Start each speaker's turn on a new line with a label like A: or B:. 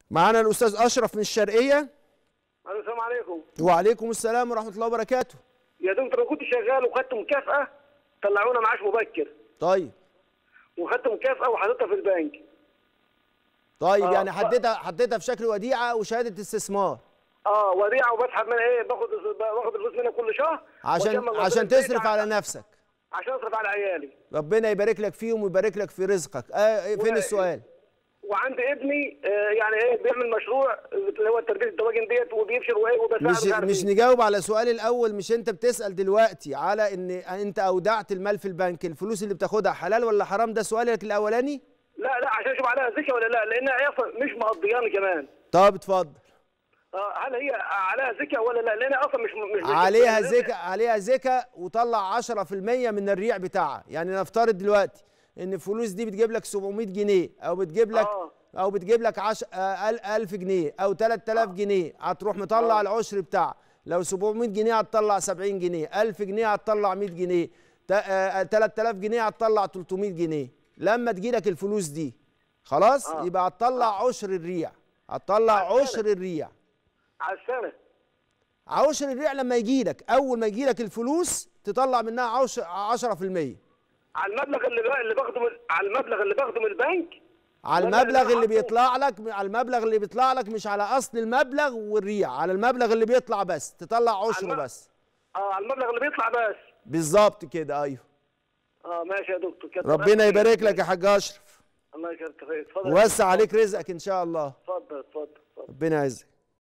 A: معانا الاستاذ اشرف من الشرقيه
B: الو السلام عليكم
A: وعليكم السلام ورحمه الله وبركاته
B: يا دكتور انا كنت شغال وخدت مكافاه طلعونا معاش مبكر
A: طيب
B: وخدت مكافاه وحطيتها في البنك
A: طيب
B: آه،
A: يعني
B: ف-
A: حددها حددها في شكل وديعه وشهاده استثمار
B: اه وديعه وبسحب منها ايه باخد باخد الفلوس منها كل شهر
A: عشان
B: وأكمل ربنا
A: عشان
B: البيت
A: تصرف على نفسك
B: عشان اصرف على عيالي
A: ربنا يبارك لك فيهم ويبارك لك في رزقك آه إيه، فين
B: و-
A: السؤال
B: وعندي ابني آه يعني ايه بيعمل مشروع اللي هو تربيه الدواجن ديت وبيبشر وايه وبساعد
A: مش
B: مش عارف
A: مش
B: إيه.
A: نجاوب على السؤال الاول مش انت بتسال دلوقتي على ان انت اودعت المال في البنك الفلوس اللي بتاخدها حلال ولا حرام ده سؤالك الاولاني
B: لا لا عشان اشوف عليها زكاه ولا لا لانها هي اصلا مش مقضياني كمان
A: طب اتفضل
B: اه هل هي عليها زكاه ولا لا لانها اصلا مش مش
A: عليها
B: لأن-
A: زكاة عليها زكاة وطلع 10% من الريع بتاعها يعني نفترض دلوقتي ان الفلوس دي بتجيب لك 700 جنيه او بتجيب لك
B: آه.
A: او بتجيب لك 1000 جنيه او 3000 جنيه هتروح مطلع
B: آه.
A: العشر بتاعها لو 700 جنيه هتطلع 70 جنيه 1000 جنيه هتطلع 100 جنيه تا- آه، 3000 جنيه هتطلع 300 جنيه لما تجيلك الفلوس دي خلاص
B: آه.
A: يبقى هتطلع عشر الريع هتطلع
B: على
A: عشر الريع
B: على السنه
A: عشر الريع لما يجي لك اول ما يجي لك الفلوس تطلع منها عشر 10%
B: على المبلغ اللي بقى اللي باخده من على المبلغ اللي باخده من البنك
A: على
B: ولا
A: المبلغ
B: اللي
A: اللي
B: حاطه؟
A: بيطلع لك على المبلغ اللي بيطلع لك مش على اصل المبلغ والريع على المبلغ اللي بيطلع بس تطلع عشره
B: المبلغ-
A: بس
B: اه على المبلغ اللي بيطلع بس
A: بالظبط كده ايوه
B: اه ماشي يا دكتور كتر
A: ربنا
B: ألف
A: يبارك
B: خير.
A: لك يا حاج اشرف
B: الله يكرمك اتفضل
A: ووسع عليك رزقك ان شاء الله
B: اتفضل اتفضل اتفضل
A: ربنا يعزك